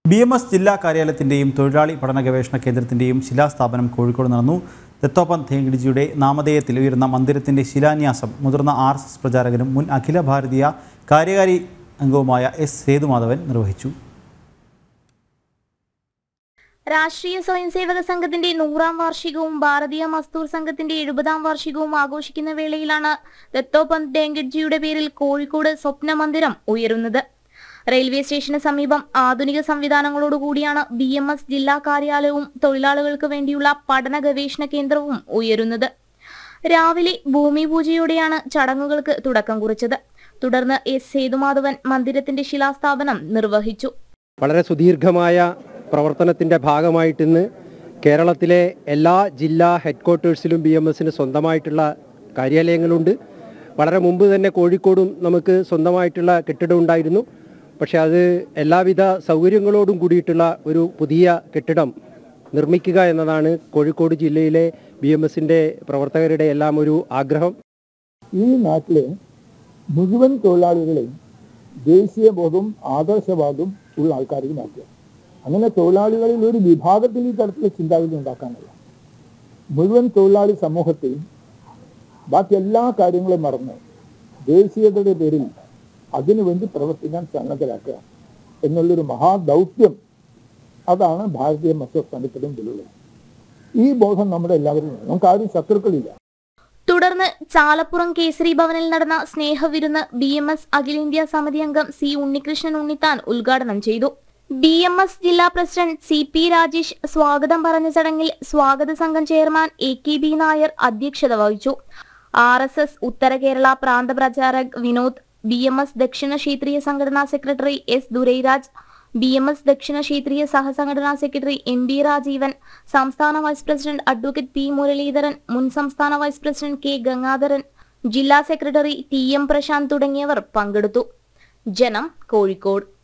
B M S ജില്ലാ കാര്യാലയത്തിൻ്റെയും തൊഴിലാളി പഠന ഗവേഷണ കേന്ദ്രത്തിൻ്റെയും ശിലാസ്ഥാപനം കോഴിക്കോട് നടന്നു ദത്തോപ്പൻ തേങ്കിടിജിയുടെ നാമധേയത്തിൽ ഉയരുന്ന മന്ദിരത്തിൻ്റെ ശിലാന്യാസം മുതിർന്ന ആർ എസ് എസ് പ്രചാരകനും മുൻ അഖില ഭാരതീയ കാര്യകാരി അംഗവുമായ എസ് സേതുമാധവൻ നിർവഹിച്ചു രാഷ്ട്രീയ സ്വയംസേവക സംഘത്തിന്റെ നൂറാം വാർഷികവും ഭാരതീയ മസ്ദൂർ സംഘത്തിന്റെ എഴുപതാം വാർഷികവും ആഘോഷിക്കുന്ന വേളയിലാണ് ദത്തോപന്ത് ഡേങ്കഡ്ജിയുടെ പേരിൽ കോഴിക്കോട് സ്വപ്ന മന്ദിരം ഉയരുന്നത് റെയിൽവേ സ്റ്റേഷന് സമീപം ആധുനിക സംവിധാനങ്ങളോടുകൂടിയാണ് ബി എം എസ് ജില്ലാ കാര്യാലയവും തൊഴിലാളികൾക്ക് വേണ്ടിയുള്ള പഠന ഗവേഷണ കേന്ദ്രവും ഉയരുന്നത് രാവിലെ ഭൂമി പൂജയോടെയാണ് ചടങ്ങുകൾക്ക് തുടക്കം കുറിച്ചത് തുടർന്ന് എസ് സേതുമാധവൻ മന്ദിരത്തിന്റെ ശിലാസ്ഥാപനം നിർവഹിച്ചു വളരെ സുദീർഘമായ പ്രവർത്തനത്തിൻ്റെ ഭാഗമായിട്ട് ഇന്ന് കേരളത്തിലെ എല്ലാ ജില്ലാ ഹെഡ്ക്വാർട്ടേഴ്സിലും ബി എം എസിന് സ്വന്തമായിട്ടുള്ള കാര്യാലയങ്ങളുണ്ട് വളരെ മുമ്പ് തന്നെ കോഴിക്കോടും നമുക്ക് സ്വന്തമായിട്ടുള്ള കെട്ടിടം ഉണ്ടായിരുന്നു പക്ഷേ അത് എല്ലാവിധ സൗകര്യങ്ങളോടും കൂടിയിട്ടുള്ള ഒരു പുതിയ കെട്ടിടം നിർമ്മിക്കുക എന്നതാണ് കോഴിക്കോട് ജില്ലയിലെ ബി എം എസിൻ്റെ പ്രവർത്തകരുടെ എല്ലാം ഒരു ആഗ്രഹം ഈ നാട്ടിലെ മുഴുവൻ തൊഴിലാളികളെയും ദേശീയ ബോധവും ആദർശവാദവും ഉള്ള ആൾക്കാർക്ക് മാറ്റുക അങ്ങനെ തൊഴിലാളികളിൽ ഒരു വിഭാഗത്തിൽ ഈ തരത്തിലുള്ള ചിന്താഗതി ഉണ്ടാക്കാനല്ല മുഴുവൻ തൊഴിലാളി സമൂഹത്തെയും ബാക്കി എല്ലാ കാര്യങ്ങളും മറന്ന് ദേശീയതയുടെ പേരിൽ അതിനുവേണ്ടി പ്രവർത്തിക്കാൻ സന്നദ്ധരാക്കുക എന്നുള്ളൊരു മഹാദൗത്യം അതാണ് ഭാരതീയ മസ്തർ സംഘത്തിലും ഇതിലുള്ളത് ഈ ബോധം നമ്മുടെ എല്ലാവരും നമുക്ക് ആരും ശത്രുക്കളില്ല തുടർന്ന് ചാലപ്പുറം കേസരി ഭവനിൽ നടന്ന സ്നേഹവിരുന്ന് ബി എം എസ് അഖിലേന്ത്യാ സമിതി അംഗം സി ഉണ്ണികൃഷ്ണൻ ഉണ്ണിത്താൻ ഉദ്ഘാടനം ചെയ്തു ബി എം എസ് ജില്ലാ പ്രസിഡന്റ് സി പി രാജേഷ് സ്വാഗതം പറഞ്ഞ ചടങ്ങിൽ സ്വാഗത സംഘം chairman A K B Nair അധ്യക്ഷത വഹിച്ചു ആർ എസ് എസ് ഉത്തര കേരള പ്രാന്ത പ്രചാരക് വിനോദ് ബി എം എസ് ദക്ഷിണ ക്ഷേത്രീയ സംഘടനാ secretary S Durairaj B M S ദക്ഷിണ ക്ഷേത്രീയ സഹസംഘടനാ സെക്രട്ടറി എം ബി രാജീവൻ സംസ്ഥാന vice president advocate P Muralidharan മുൻ സംസ്ഥാന വൈസ് പ്രസിഡന്റ് കെ ഗംഗാധരൻ ജില്ലാ സെക്രട്ടറി ടി എം പ്രശാന്ത് തുടങ്ങിയവർ പങ്കെടുത്തു ജനം കോഴിക്കോട്